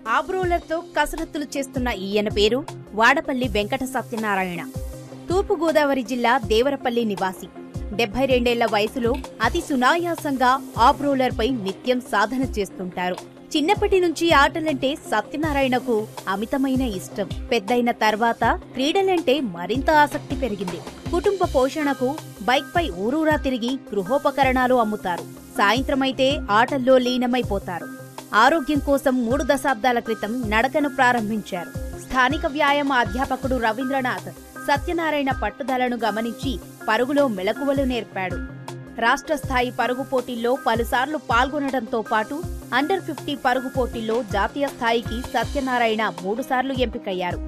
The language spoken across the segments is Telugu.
ఆబ్రోలర్తో కసరత్తులు చేస్తున్న ఈయన పేరు వాడపల్లి వెంకట సత్యనారాయణ తూర్పుగోదావరి జిల్లా దేవరపల్లి నివాసి డెబ్బై రెండేళ్ల వయసులో అతి సునాయాసంగా ఆబ్రోలర్పై నిత్యం సాధన చేస్తుంటారు చిన్నప్పటి నుంచి ఆటలంటే సత్యనారాయణకు అమితమైన ఇష్టం పెద్దయిన తర్వాత క్రీడలంటే మరింత ఆసక్తి పెరిగింది కుటుంబ పోషణకు బైక్పై ఊరూరా తిరిగి గృహోపకరణాలు అమ్ముతారు సాయంత్రమైతే ఆటల్లో లీనమైపోతారు ఆరోగ్యం కోసం మూడు దశాబ్దాల క్రితం నడకను ప్రారంభించారు స్థానిక వ్యాయామ అధ్యాపకుడు రవీంద్రనాథ్ సత్యనారాయణ పట్టుదలను గమనించి పరుగులో మెలకువలు నేర్పాడు రాష్ట్ర స్థాయి పరుగు పోటీల్లో పలుసార్లు పాల్గొనడంతో పాటు అండర్ ఫిఫ్టీ పరుగు పోటీల్లో జాతీయ స్థాయికి సత్యనారాయణ మూడుసార్లు ఎంపికయ్యారు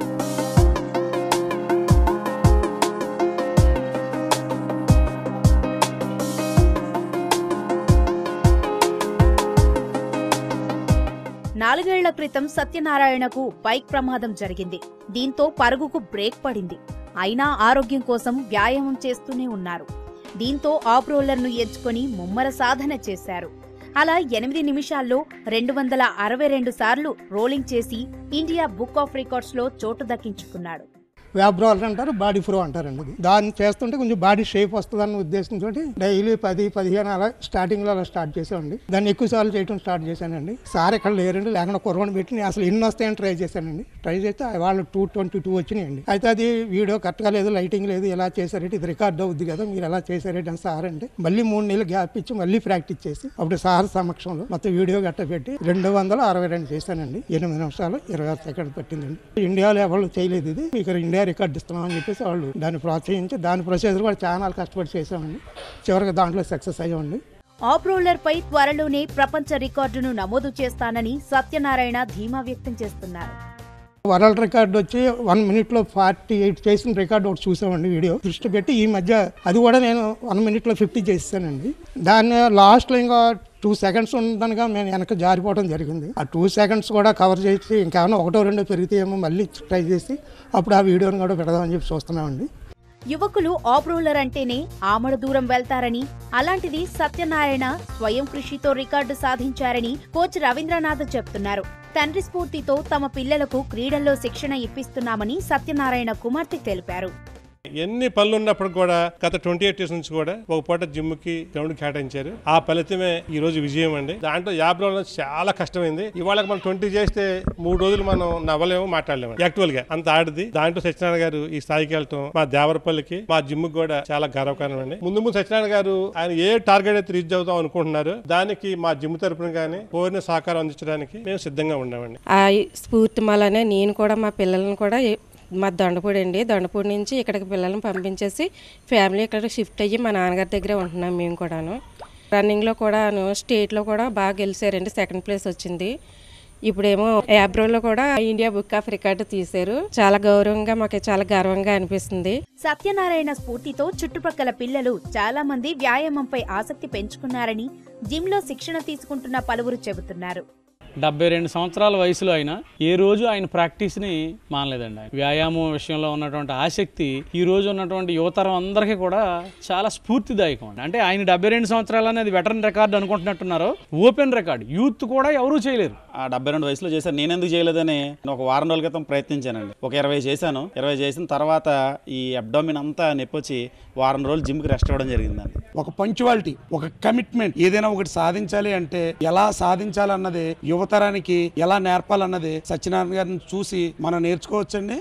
నాలుగేళ్ల క్రితం సత్యనారాయణకు బైక్ ప్రమాదం జరిగింది దీంతో పరుగుకు బ్రేక్ పడింది అయినా ఆరోగ్యం కోసం వ్యాయామం చేస్తూనే ఉన్నారు దీంతో ఆఫ్ రోలర్ను ఎంచుకొని ముమ్మర సాధన చేశారు అలా ఎనిమిది నిమిషాల్లో రెండు వందల అరవై రెండు సార్లు రోలింగ్ చేసి ఇండియా బుక్ ఆఫ్ రికార్డ్స్లో చోటు దక్కించుకున్నాడు వ్యాబ్ రోలర్ అంటారు బాడీ ఫ్రో అంటారండి అది దాన్ని చేస్తుంటే కొంచెం బాడీ షేప్ వస్తుందన్న ఉద్దేశంతో డైలీ పది పదిహేను అలా స్టార్టింగ్ లో అలా స్టార్ట్ చేసామండి దాన్ని ఎక్కువ సార్లు చేయడం స్టార్ట్ చేశానండి సార్ ఇక్కడ లేరండి లేకుండా కుర్రని పెట్టి నేను అసలు ఎన్ని వస్తాయని ట్రై చేశానండి ట్రై చేస్తే వాళ్ళు టూ ట్వంటీ టూ వచ్చినాయండి అయితే అది వీడియో కరెక్ట్గా లేదు లైటింగ్ లేదు ఎలా చేశారంటే ఇది రికార్డ్ అవుద్ది కదా మీరు ఎలా చేశారంటే అని సార్ అంటే మళ్ళీ మూడు నెలలు గ్యాప్ ఇచ్చి మళ్ళీ ప్రాక్టీస్ చేసి అప్పుడు సార్ సమక్షంలో మొత్తం వీడియో గట్ట పెట్టి రెండు వందల అరవై రెండు చేశానండి ఎనిమిది నిమిషాలు ఇరవై ఆరు సెకండ్ పట్టిందండి ఇండియాలో ఎవరు చేయలేదు ఇది మీకు ఇండియా రికార్డ్ ఇస్తున్నామని చెప్పేసి వాళ్ళు దాన్ని ప్రోత్సహించి దాని ప్రొసీజర్ కూడా చాలా కష్టపడి చేసామండి చివరికి దాంట్లో సక్సెస్ అయ్యామండి ఆఫ్ రోలర్పై త్వరలోనే ప్రపంచ రికార్డును నమోదు చేస్తానని సత్యనారాయణ ధీమా వ్యక్తం చేస్తున్నారు వరల్డ్ రికార్డ్ వచ్చి వన్ మినిట్లో ఫార్టీ ఎయిట్ చేసిన రికార్డ్ ఒకటి చూసామండి వీడియో దృష్టి పెట్టి ఈ మధ్య అది కూడా నేను వన్ మినిట్లో ఫిఫ్టీ చేస్తానండి దాన్ని లాస్ట్లో ఇంకా టూ సెకండ్స్ ఉండదనగా నేను వెనక జారిపోవడం జరిగింది ఆ టూ సెకండ్స్ కూడా కవర్ చేసి ఇంకేమైనా ఒకటో రెండో పెరిగితేమో మళ్ళీ ట్రై చేసి అప్పుడు ఆ వీడియోని కూడా పెడదామని చెప్పి చూస్తున్నామండి యువకులు ఆఫ్ రోలర్ అంటేనే ఆమడ దూరం వెళ్తారని అలాంటిది సత్యనారాయణ స్వయం కృషితో రికార్డు సాధించారని కోచ్ రవీంద్రనాథ్ చెప్తున్నారు తండ్రి స్ఫూర్తితో తమ పిల్లలకు క్రీడల్లో శిక్షణ ఇప్పిస్తున్నామని సత్యనారాయణ కుమార్తె తెలిపారు ఎన్ని పనులు ఉన్నప్పుడు కూడా గత ట్వంటీ ఎయిట్ ఇయర్స్ నుంచి కూడా ఒక పూట జిమ్ కి గ్రౌండ్ కేటాయించారు ఆ ఫలితమే ఈ రోజు విజయం అండి దాంట్లో యాభై రోజులు చాలా కష్టమైంది ఇవాళ మనం ట్వంటీ చేస్తే మూడు రోజులు మనం నవ్వలేము మాట్లాడలేము యాక్చువల్ గా అంత ఆడిది దాంట్లో సత్యనారాయణ గారు ఈ స్థాయికి వెళ్ళటం మా దేవరపల్లికి మా జిమ్ కూడా చాలా గర్వకారణం అండి ముందు ముందు సత్యనారాయణ గారు ఆయన ఏ టార్గెట్ అయితే రీచ్ అవుతాం అనుకుంటున్నారు దానికి మా జిమ్ తరపున కానీ కోరిన సహకారం అందించడానికి మేము సిద్ధంగా ఉన్నామండి ఆ స్ఫూర్తి వల్లనే నేను కూడా మా పిల్లల్ని కూడా ఏ- మా దొండపూడి అండి దొండపూడి నుంచి ఇక్కడికి పిల్లల్ని పంపించేసి ఫ్యామిలీ ఇక్కడ షిఫ్ట్ అయ్యి మా నాన్నగారి దగ్గరే ఉంటున్నాం మేము కూడాను రన్నింగ్లో కూడాను స్టేట్లో కూడా బాగా గెలిచారండి సెకండ్ ప్లేస్ వచ్చింది ఇప్పుడేమో యాబ్రోలో కూడా ఇండియా బుక్ ఆఫ్ రికార్డు తీశారు చాలా గౌరవంగా మాకు చాలా గర్వంగా అనిపిస్తుంది సత్యనారాయణ స్ఫూర్తితో చుట్టుపక్కల పిల్లలు చాలా మంది వ్యాయామంపై ఆసక్తి పెంచుకున్నారని జిమ్లో శిక్షణ తీసుకుంటున్న పలువురు చెబుతున్నారు డెబ్బై రెండు సంవత్సరాల వయసులో ఆయన ఏ రోజు ఆయన ప్రాక్టీస్ని మానలేదండి ఆయన వ్యాయామం విషయంలో ఉన్నటువంటి ఆసక్తి ఈ రోజు ఉన్నటువంటి యువతరం అందరికీ కూడా చాలా స్ఫూర్తిదాయకం అండి అంటే ఆయన డెబ్బై రెండు సంవత్సరాలు అనేది వెటరన్ రికార్డు అనుకుంటున్నట్టున్నారు ఓపెన్ రికార్డ్ యూత్ కూడా ఎవరూ చేయలేరు ఆ డెబ్బై రెండు వయసులో చేశాను నేను ఎందుకు చేయలేదని నేను ఒక వారం రోజుల క్రితం ప్రయత్నించానండి ఒక ఇరవై చేశాను ఇరవై చేసిన తర్వాత ఈ అబ్డామిన్ అంతా నొప్పి వచ్చి వారం రోజులు జిమ్కి రెస్ట్ ఇవ్వడం జరిగిందండి ఒక పంచువాలిటీ ఒక కమిట్మెంట్ ఏదైనా ఒకటి సాధించాలి అంటే ఎలా సాధించాలన్నది యువతరానికి ఎలా నేర్పాలన్నది సత్యనారాయణ గారిని చూసి మనం నేర్చుకోవచ్చండి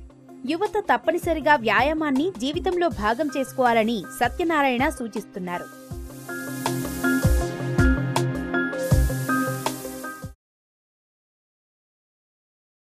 యువత తప్పనిసరిగా వ్యాయామాన్ని జీవితంలో భాగం చేసుకోవాలని సత్యనారాయణ సూచిస్తున్నారు